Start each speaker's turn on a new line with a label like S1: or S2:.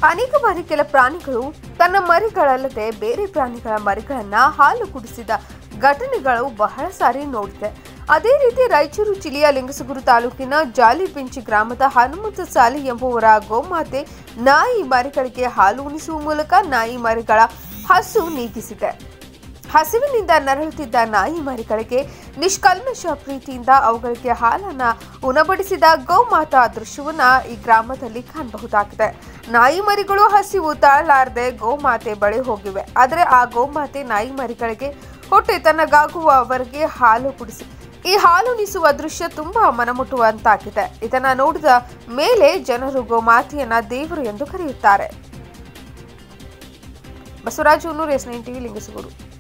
S1: ಅನೇಕ ಬಾರಿ ಕೆಲ ಪ್ರಾಣಿಗಳು ತನ್ನ ಮರಿಗಳಲ್ಲದೆ ಬೇರೆ ಪ್ರಾಣಿಗಳ ಮರಿಗಳನ್ನ ಹಾಲು ಕುಡಿಸಿದ ಘಟನೆಗಳು ಬಹಳ ಸಾರಿ ನೋಡಿದೆ ಅದೇ ರೀತಿ ರಾಯಚೂರು ಜಿಲ್ಲೆಯ ಲಿಂಗಸಗೂರು ತಾಲೂಕಿನ ಜಾಲಿಪಿಂಚಿ ಗ್ರಾಮದ ಹನುಮಂತ ಸಾಲಿ ಎಂಬುವರ ಗೋಮಾತೆ ನಾಯಿ ಮರಿಗಳಿಗೆ ಹಾಲು ಉಣಿಸುವ ಮೂಲಕ ನಾಯಿ ಮರಿಗಳ ಹಸು ನೀಗಿಸಿದೆ ಹಸಿವಿನಿಂದ ನರಳುತ್ತಿದ್ದ ನಾಯಿ ಮರಿಗಳಿಗೆ ನಿಷ್ಕಲ್ಮಶ ಪ್ರೀತಿಯಿಂದ ಅವುಗಳಿಗೆ ಹಾಲನ್ನ ಉಣಬಡಿಸಿದ ಗೋಮಾತಾ ದೃಶ್ಯವನ್ನ ಈ ಗ್ರಾಮದಲ್ಲಿ ಕಾಣಬಹುದಾಗಿದೆ ನಾಯಿ ಮರಿಗಳು ಹಸಿವು ತಾಳಲಾರದೆ ಗೋಮಾತೆ ಬಳಿ ಹೋಗಿವೆ ಆದರೆ ಆ ಗೋಮಾತೆ ನಾಯಿ ಮರಿಗಳಿಗೆ ಹೊಟ್ಟೆ ತನ್ನಗಾಗುವವರೆಗೆ ಹಾಲು ಕುಡಿಸಿ ಈ ಹಾಲುಣಿಸುವ ದೃಶ್ಯ ತುಂಬಾ ಮನಮುಟ್ಟುವಂತಾಗಿದೆ ಇದನ್ನ ನೋಡಿದ ಮೇಲೆ ಜನರು ಗೋಮಾತೆಯನ್ನ ದೇವರು ಎಂದು ಕರೆಯುತ್ತಾರೆ Basavaraj Hunnur S nine TV Lingasugur